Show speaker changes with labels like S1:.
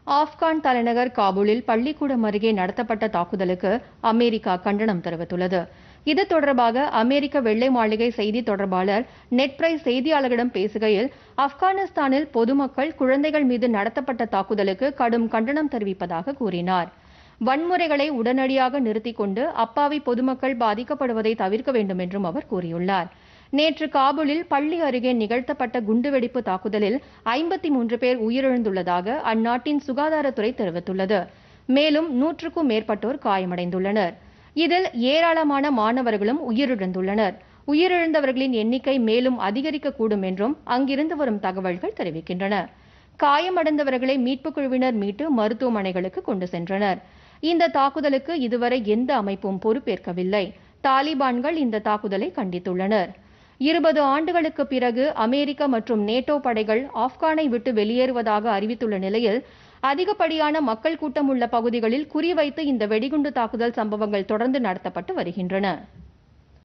S1: ஆப்கான் தலைநகர் காபூலில் பள்ளிக்கூடம் அருகே நடத்தப்பட்ட தாக்குதலுக்கு அமெரிக்கா கண்டனம் தெரிவித்துள்ளது இது தொடர்பாக அமெரிக்க வெள்ளை மாளிகை செய்தி தொடர்பாளர் நெட் பிரைஸ் செய்தியாளர்களிடம் பேசுகையில் ஆப்கானிஸ்தானில் பொதுமக்கள் குழந்தைகள் மீது நடத்தப்பட்ட தாக்குதலுக்கு கடும் கண்டனம் தெரிவிப்பதாக கூறினார் வன்முறைகளை உடனடியாக நிறுத்திக் கொண்டு அப்பாவி பொதுமக்கள் பாதிக்கப்படுவதை தவிர்க்க வேண்டும் என்றும் அவர் கூறியுள்ளார் நேற்று காபூலில் பள்ளி அருகே நிகழ்த்தப்பட்ட குண்டுவெடிப்பு தாக்குதலில் ஐம்பத்தி மூன்று பேர் உயிரிழந்துள்ளதாக அந்நாட்டின் சுகாதாரத்துறை தெரிவித்துள்ளது மேலும் நூற்றுக்கும் மேற்பட்டோர் காயமடைந்துள்ளனர் இதில் ஏராளமான மாணவர்களும் உயிரிழந்துள்ளனர் உயிரிழந்தவர்களின் எண்ணிக்கை மேலும் அதிகரிக்கக்கூடும் என்றும் அங்கிருந்து வரும் தகவல்கள் தெரிவிக்கின்றன காயமடைந்தவர்களை மீட்புக் குழுவினர் மீட்டு மருத்துவமனைகளுக்கு கொண்டு சென்றனர் இந்த தாக்குதலுக்கு இதுவரை எந்த அமைப்பும் பொறுப்பேற்கவில்லை தாலிபான்கள் இந்த தாக்குதலை கண்டித்துள்ளனர் இருபது ஆண்டுகளுக்கு பிறகு அமெரிக்க மற்றும் நேட்டோ படைகள் ஆப்கானை விட்டு வெளியேறுவதாக அறிவித்துள்ள நிலையில் அதிகப்படியான மக்கள் கூட்டம் உள்ள பகுதிகளில் குறிவைத்து இந்த வெடிகுண்டு தாக்குதல் சம்பவங்கள் தொடர்ந்து நடத்தப்பட்டு வருகின்றன